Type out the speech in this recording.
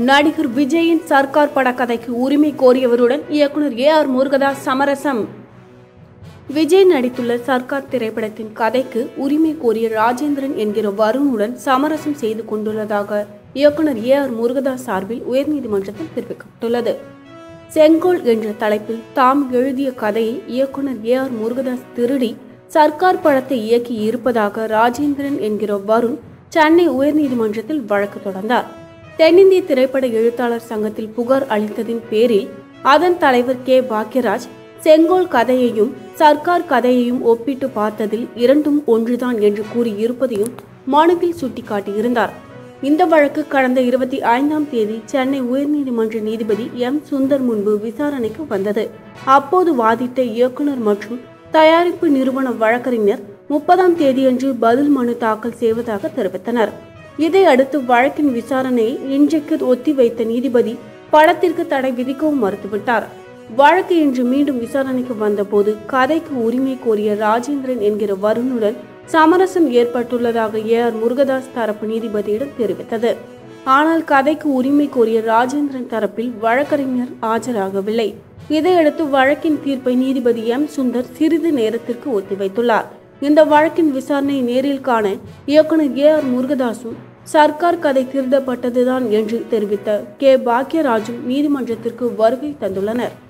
நடிகர் விஜயின் சர்க்கார் படக்கதைக்கு உரிமை கோரியவருடன் இயக்குனர் ஏ ஆர் முருகதாஸ் சமரசம் விஜய் நடித்துள்ள சர்க்கார் திரைப்படத்தின் கதைக்கு உரிமை கோரிய ராஜேந்திரன் என்கிற வருணுடன் சமரசம் செய்து கொண்டுள்ளதாக இயக்குனர் ஏ ஆர் முருகதாஸ் சார்பில் உயர்நீதிமன்றத்தில் தெரிவிக்கப்பட்டுள்ளது செங்கோல் என்ற தலைப்பில் தாம் எழுதிய கதையை இயக்குனர் ஏ ஆர் முருகதாஸ் திருடி சர்க்கார் படத்தை இயக்கி இருப்பதாக ராஜேந்திரன் என்கிற வருண் சென்னை உயர்நீதிமன்றத்தில் வழக்கு தொடர்ந்தார் தென்னிந்திய திரைப்பட எழுத்தாளர் சங்கத்தில் புகார் அளித்ததின் பேரில் அதன் தலைவர் கே பாக்யராஜ் செங்கோல் கதையையும் சர்க்கார் கதையையும் ஒப்பிட்டு பார்த்ததில் இரண்டும் ஒன்றுதான் என்று கூறியிருப்பதையும் மனுவில் சுட்டிக்காட்டியிருந்தார் இந்த வழக்கு கடந்த இருபத்தி ஐந்தாம் தேதி சென்னை உயர்நீதிமன்ற நீதிபதி எம் சுந்தர் முன்பு விசாரணைக்கு வந்தது அப்போது வாதிட்ட இயக்குனர் மற்றும் தயாரிப்பு நிறுவன வழக்கறிஞர் முப்பதாம் தேதியன்று பதில் மனு தாக்கல் செய்வதாக தெரிவித்தனர் இதையடுத்து வழக்கின் விசாரணையை இன்றைக்கு ஒத்திவைத்த நீதிபதி படத்திற்கு தடை விதிக்கவும் மறுத்துவிட்டார் வழக்கு இன்று மீண்டும் விசாரணைக்கு வந்தபோது கதைக்கு உரிமை கோரிய ராஜேந்திரன் என்கிற வருணுடன் சமரசம் ஏற்பட்டுள்ளதாக ஏ ஆர் முருகதாஸ் தரப்பு நீதிபதியிடம் தெரிவித்தது ஆனால் கதைக்கு உரிமை கோரிய ராஜேந்திரன் தரப்பில் வழக்கறிஞர் ஆஜராகவில்லை இதையடுத்து வழக்கின் தீர்ப்பை நீதிபதி எம் சுந்தர் சிறிது நேரத்திற்கு ஒத்திவைத்துள்ளார் இந்த வழக்கின் விசாரணையை நேரில் காண இயக்குனர் ஏ ஆர் முருகதாசும் சர்க்கார் கதை திருடப்பட்டதுதான் என்று தெரிவித்த கே பாக்யராஜும் நீதிமன்றத்திற்கு வருகை தந்துள்ளனர்